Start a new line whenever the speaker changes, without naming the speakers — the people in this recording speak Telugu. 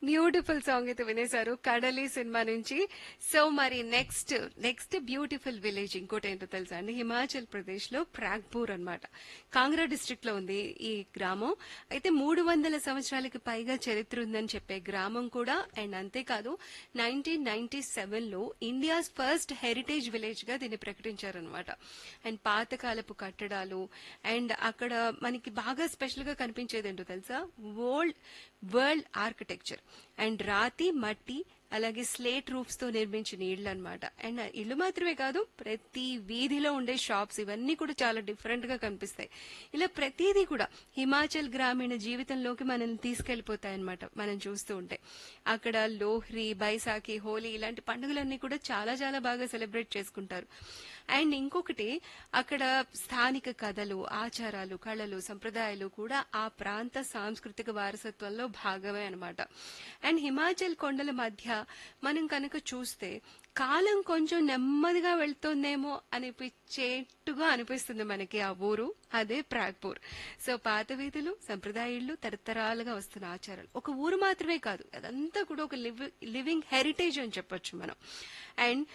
బ్యూటిఫుల్ సాంగ్ అయితే వినేశారు కడలి సినిమా నుంచి సో మరి నెక్స్ట్ నెక్స్ట్ బ్యూటిఫుల్ విలేజ్ ఇంకోటి ఏంటో తెలుసా అండి హిమాచల్ ప్రదేశ్ లో ప్రాగ్పూర్ అన్నమాట కాంగ్రా డిస్ట్రిక్ట్ లో ఉంది ఈ గ్రామం అయితే మూడు వందల సంవత్సరాలకి పైగా చరిత్ర ఉందని చెప్పే గ్రామం కూడా అండ్ అంతేకాదు నైన్టీన్ నైన్టీ సెవెన్ లో ఇండియాస్ ఫస్ట్ హెరిటేజ్ విలేజ్ గా దీన్ని ప్రకటించారనమాట అండ్ పాతకాలపు కట్టడాలు అండ్ అక్కడ మనకి బాగా స్పెషల్ గా కనిపించేది ఏంటో తెలుసా వరల్డ్ వరల్డ్ ఆర్కిటెక్చర్ అండ్ రాతి మట్టి అలాగే స్లేట్ రూఫ్స్ తో నిర్మించిన ఇళ్ళు అనమాట అండ్ ఇల్లు మాత్రమే కాదు ప్రతి వీధిలో ఉండే షాప్స్ ఇవన్నీ కూడా చాలా డిఫరెంట్ గా కనిపిస్తాయి ఇలా ప్రతిదీ కూడా హిమాచల్ గ్రామీణ జీవితంలోకి మనల్ని తీసుకెళ్లిపోతాయి అనమాట మనం చూస్తూ ఉంటే అక్కడ లోహ్రీ బైసాఖి హోలీ ఇలాంటి పండుగలన్నీ కూడా చాలా చాలా బాగా సెలబ్రేట్ చేసుకుంటారు అండ్ ఇంకొకటి అక్కడ స్థానిక కథలు ఆచారాలు కళలు సంప్రదాయాలు కూడా ఆ ప్రాంత సాంస్కృతిక వారసత్వంలో భాగమే అనమాట అండ్ హిమాచల్ కొండల మధ్య మనం కనుక చూస్తే కాలం కొంచెం నెమ్మదిగా వెళ్తోందేమో అనిపించేట్టుగా అనిపిస్తుంది మనకి ఆ ఊరు అదే ప్రాగ్పూర్ సో పాత వీధులు సంప్రదాయ ఇళ్ళు తరతరాలుగా వస్తున్న ఆచారాలు ఒక ఊరు మాత్రమే కాదు అదంతా కూడా ఒక లివింగ్ హెరిటేజ్ అని చెప్పొచ్చు మనం అండ్